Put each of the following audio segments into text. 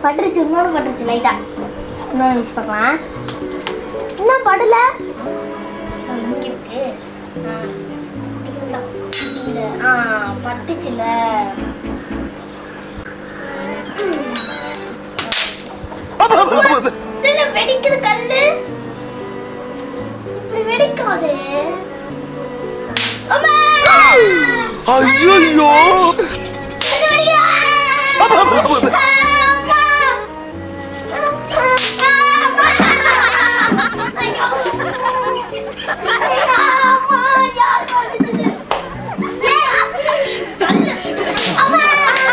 பட்டுருச்சு இன்னொன்று பட்டுருச்சு லைட்டா இன்னொன்று வச்சு பார்க்கலாம் என்ன படல இங்க இருக்கு ஆ, இதுக்குள்ள. இந்த ஆ பட்டுச்சுல இத்தனை வெடிக்குது கல்லு இப்படி வெடிக்காது அம்மா! ஐயோ இது வெடிக்குது! அம்மா! ஐயோ! அம்மா, யார் வந்துச்சு? கல்லு! அம்மா!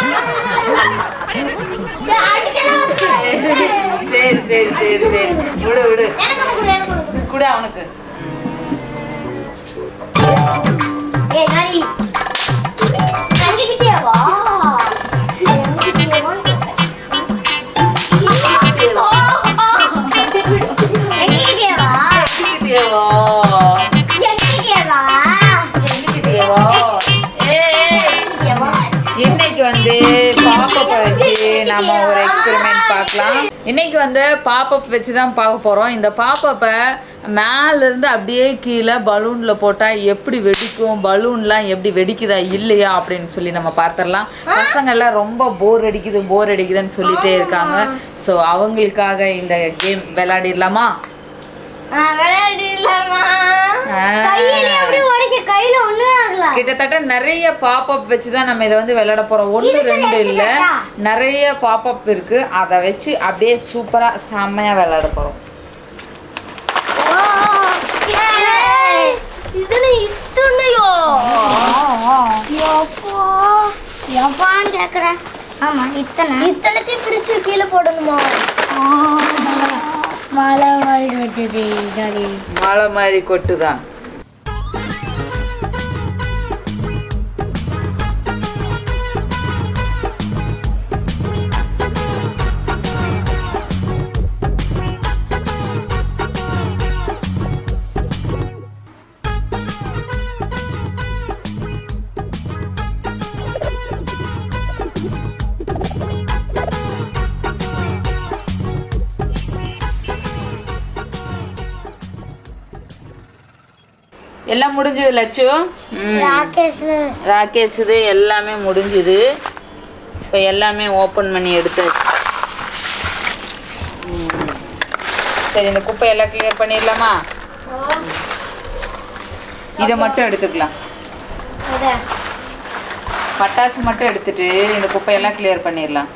ஏய், அடிக்கலாம் வந்துச்சு. சரி சரி சரி சரி விடு விடு எனக்கு ஒண்ணு கொடு, எனக்கு ஒண்ணு கொடு. கூட அவனுக்கு ஏய் நாய் தங்கிக்கிட்டே வா எங்ககிட்டயே வா. எங்ககிட்டயே வா. எங்கிட்டேவா எங்ககிட்டயே வா. எங்கிட்டேவா ஏய் எங்ககிட்டயே வா. இன்னைக்கு வந்து பாப்பப் வச்சு நம்ம ஒரு எக்ஸ்பெரிமெண்ட் பார்க்கலாம் இன்னைக்கு வந்து பாப்பப் வச்சு தான் பார்க்க போகிறோம் இந்த பாப்பப்பை மேலேருந்து அப்படியே கீழே பலூனில் போட்டால் எப்படி வெடிக்கும் பலூன்லாம் எப்படி வெடிக்குதா இல்லையா அப்படின்னு சொல்லி நம்ம பார்த்துடலாம் பசங்க எல்லாம் ரொம்ப போர் அடிக்குது போர் அடிக்குதுன்னு சொல்லிட்டே இருக்காங்க ஸோ அவங்களுக்காக இந்த கேம் விளையாடிடலாமா ஆ, விளையாடிடலாமா? ஆ. கையிலே அப்படியே உடைக்க, கையில ஒண்ணுமே ஆகல. கிட்டத்தட்ட நிறைய பாப்பப் வச்சு தான் நம்ம இதை வந்து விளையாட போறோம் ஒன்று ரெண்டு இல்லை நிறைய பாப்பப் இருக்கு அதை வச்சு அப்படியே சூப்பரா செம்மையா விளையாட போறோம் ஓ, ஏய், இதுல இத்தனையோ எப்பா எப்பான்னு கேக்குறேன் ஆமா இத்தனை இத்தனைத்தையும் பிரிச்சு கீழே போடணுமா மழை மாதிரி வெட்டுது டாடி மழை மாதிரி கொட்டுதான் எல்லாம் முடிஞ்சது லட்சு ம். ராகேஷ் ராக்கெட்ஸ் இது எல்லாமே முடிஞ்சுது இப்போ எல்லாமே ஓப்பன் பண்ணி எடுத்தாச்சு ம். சரி இந்த குப்பை எல்லாம் கிளியர் பண்ணிடலாமா இதை மட்டும் எடுத்துக்கலாம் பட்டாசு மட்டும் எடுத்துட்டு இந்த குப்பையெல்லாம் கிளியர் பண்ணிடலாம்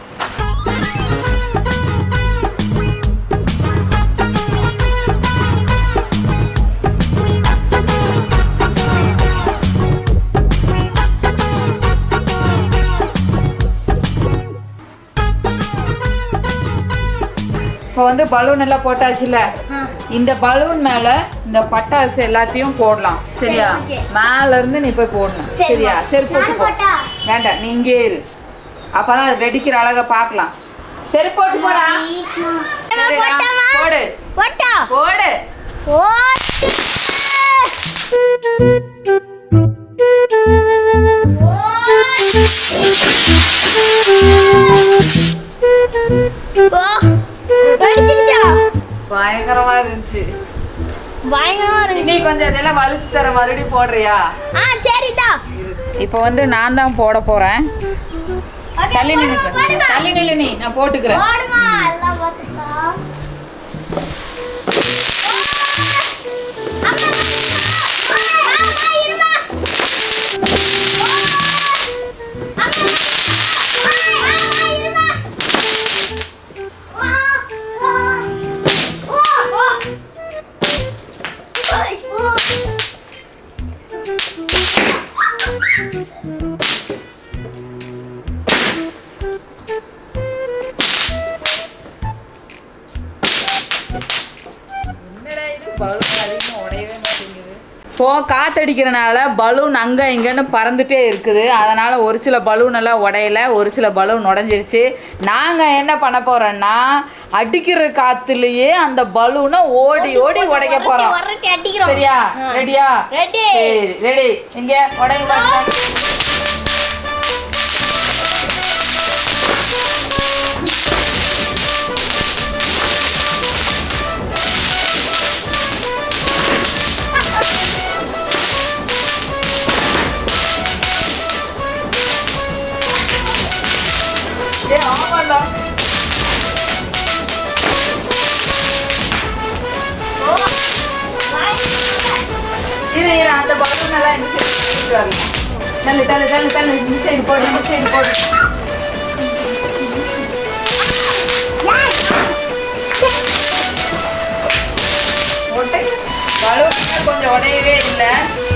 இப்போ வந்து பலூன் எல்லாம் போட்டாச்சுல இந்த பலூன் மேல இந்த பட்டாசு எல்லாத்தையும் போடலாம் சரியா சரி, okay. மேல இருந்து நீ போய் போடணும் சரி, சரியா மா. சரி போட்டு நான் போ போட்டா? வேண்டாம் நீ இங்கே இரு அப்பதான் அது வெடிக்கிற அழகா பார்க்கலாம் சரி போட்டு போடா சரிடா, போடு போட்டா போடு போட்டு ஓ, வெடிச்சிருச்சா? பயங்கரமா இருந்துச்சு பயங்கரமா நீ இருந்துச்சு. கொஞ்சம் இதெல்லாம் வலிச்சு தர மறுபடியும் போடுறியா ஆ, சரிதா. இப்போ வந்து நான் தான் போட போறேன் Okay, தள்ளி போடுமா, நின்னுக்கு போடுமா. தள்ளி நில்லு நீ நான் போட்டுக்கிறேன் போடுமா, எல்லாம் போட்டுக்கோ. அம்மா, அம்மா, இருமா. அம்மா, அம்மா, இருமா. வா, வா. ஓ, ஓ. ஓய், ஓ. என்னடா இது பலூன் அதிகமாக உடையவே மாட்டேங்குது இப்போ காத்தடிக்கிறனால பலூன் அங்கே இங்கேன்னு பறந்துட்டே இருக்குது அதனால் ஒரு சில பலூன் எல்லாம் உடையல ஒரு சில பலூன் உடஞ்சிருச்சு நாங்கள் என்ன பண்ண போகிறோன்னா அடிக்கிற காத்துலயே அந்த பலூனை ஓடி ஓடி உடைக்க போகிறோம் உரட்டி அடிக்கிறோம். சரியா ஆ. ரெடியா Ready. சரி ரெடி இங்கே உடைய பாருங்க ஏய் ஆமாடா இரு இரு அந்த பலூன் எல்லாம் இந்த சைடு வரலாம் தள்ளு தள்ளு தள்ளு தள்ளு இந்த சைடு போடு இந்த சைடு போடு ஒட்டை பலூன் கொஞ்சம் உடையவே இல்லை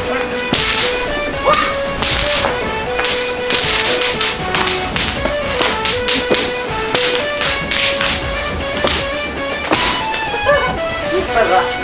இப்பதான்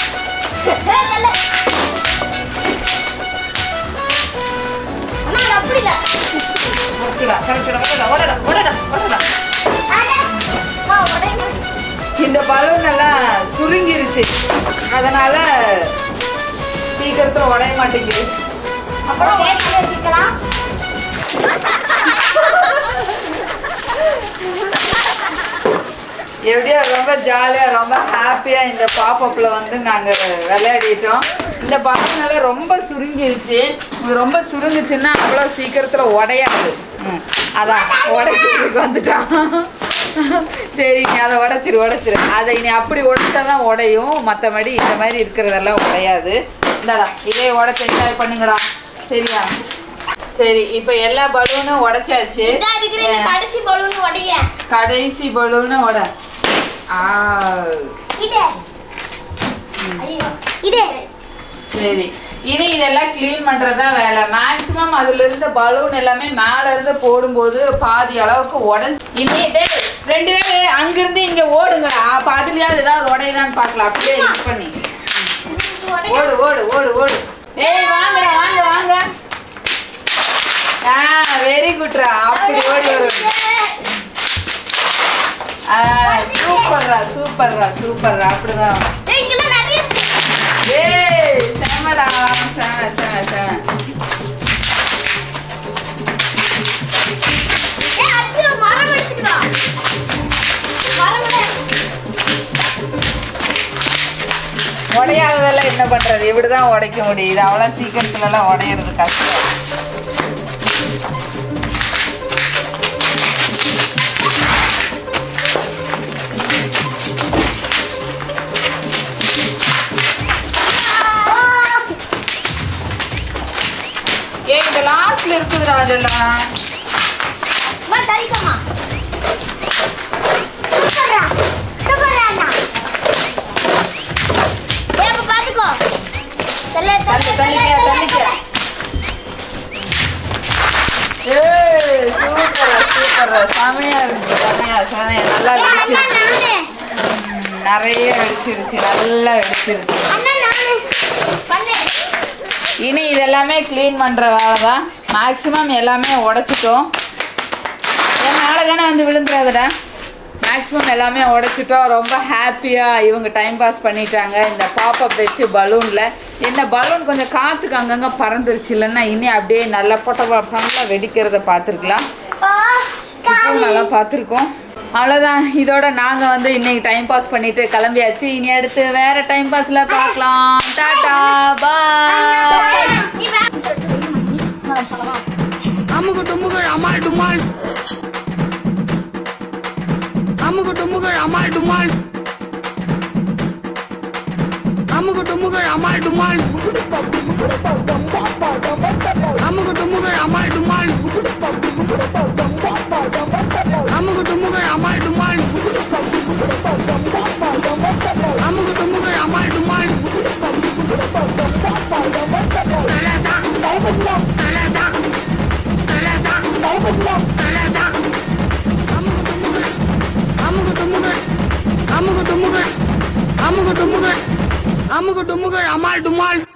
அம்மா அது அப்படி இல்ல ஓகேடா கரெக்டா ஓடடா ஓடடா ஓடடா ஓடடா அம்மா உடையுமா இந்த பலூன் எல்லாம் சுருங்கிருச்சு அதனால சீக்கிரத்துல உடைய மாட்டேங்குது அப்புறம் வேட்டி வச்சுக்கலாம் எப்படியோ ரொம்ப ஜாலியா ரொம்ப ஹாப்பியா இந்த பாப்பப்ல வந்து நாங்க விளையாடிட்டோம் இந்த பலூன் எல்லாம் ரொம்ப சுருங்கிருச்சு இது ரொம்ப சுருங்குச்சுன்னா அவ்வளோ சீக்கிரத்துல உடையாது ம், அதான் உடைக்கிறதுக்கு வந்துட்டான் சரி நீ அதை உடைச்சிரு உடைச்சிரு அதை நீ அப்படி உடைச்சா தான் உடையும் மற்றபடி இந்த மாதிரி இருக்கிறதெல்லாம் உடையாது இந்தாடா இதே உடச்சு என்ஜாய் பண்ணுங்கடா சரியா சரி இப்போ எல்லா பலூனும் உடைச்சாச்சு இந்த இருக்கிற இந்த கடைசி பலூன் உடைய கடைசி பலூனு உட ஆ இது ஐயோ இது சரி இனி இதெல்லாம் க்ளீன் பண்ணுறது தான் வேலை மேக்ஸிமம் அதுல இருந்த பலூன் எல்லாமே மேலே இருந்து போடும்போது பாதி அளவுக்கு உடஞ்சி இனி டேய், ரெண்டு பேரும் அங்கிருந்து இங்கே ஓடுங்கடா அப்போ அதுலயாவது ஏதாவது உடையுதான்னு பார்க்கலாம் அப்படியே இது பண்ணி ஓடு ஓடு ஓடு ஓடு ஏய் வாங்க வாங்க வாங்க ஆ வெரி குட்ரா அப்படி ஓடி வரும் ஆ சூப்பர்ரா சூப்பர்ரா சூப்பர்ரா அப்படிதான் ஏய், இங்கெல்லாம் நிறைய இருக்கு. ஏய் செமடா செம செம செம ஏய், அச்சு, மரம் எடுத்துட்டு வா. மரம் எடு. உடையாததெல்லாம் என்ன பண்றது இப்படிதான் உடைக்க முடியுது அவ்வளோ சீக்கிரத்துல எல்லாம் உடையிறது கஷ்டம் ஏய் இந்த லாஸ்ட்ல இருக்குதுடா அதெல்லாம் அம்மா, தள்ளிக்கோம்மா. சூப்பர்ரா, சூப்பர்ரா அண்ணா. ஏய், அப்ப பாத்துக்கோ. தள்ளு, தள்ளு தள்ளு, தள்ளிக்க தள்ளு, தள்ளிக்க தள்ளு. ஏய் சூப்பரா சூப்பரா செமையா இருக்கு செமையா செமையா நல்லா ஏய், அண்ணா, வெடிச்சிருச்சு நானு. ம், நிறைய வெடிச்சிருச்சு நல்லா வெடிச்சிருச்சு அண்ணா, நானு. பண்ணு. இனி இதெல்லாமே க்ளீன் பண்ணுற வேலை தான் மேக்ஸிமம் எல்லாமே உடைச்சிட்டோம் என் மேலே தானே வந்து விழுந்துடாதடா மேக்ஸிமம் எல்லாமே உடைச்சிட்டோம் ரொம்ப ஹாப்பியாக இவங்க டைம் பாஸ் பண்ணிட்டாங்க இந்த பாப்பப் வச்சு பலூனில் என்ன பலூன் கொஞ்சம் காற்றுக்கு அங்கங்கே பறந்துருச்சு இல்லைன்னா இனி அப்படியே நல்லா பொட்ட பொட்டா வெடிக்கிறத பார்த்துருக்கலாம் பா, இப்பவும் நல்லா பார்த்துருக்கோம் அவ்வளோதான் இதோட நாங்கள் வந்து இன்னைக்கு டைம் பாஸ் பண்ணிட்டு கிளம்பியாச்சு இனி அடுத்து வேற டைம் பாஸ்ல பார்க்கலாம் டாடா பாய் நீ வா. அமுகு டுமுகள் அமால் டுமால் அமுகு டுமுகள் அமால் டுமால் அமுகு டுமுகள் அமால் டுமால் அமுகு டுமுகள் அமால் டுமால் அமுகு டுமுகள் அமால் டுமால் அமுகு டுமுகள் அமால் டுமால் அமுகு டுமுகள் அமுகு டுமுகள் அமுகு டுமுகள் அமுகு டுமுகள் அமால் டுமால்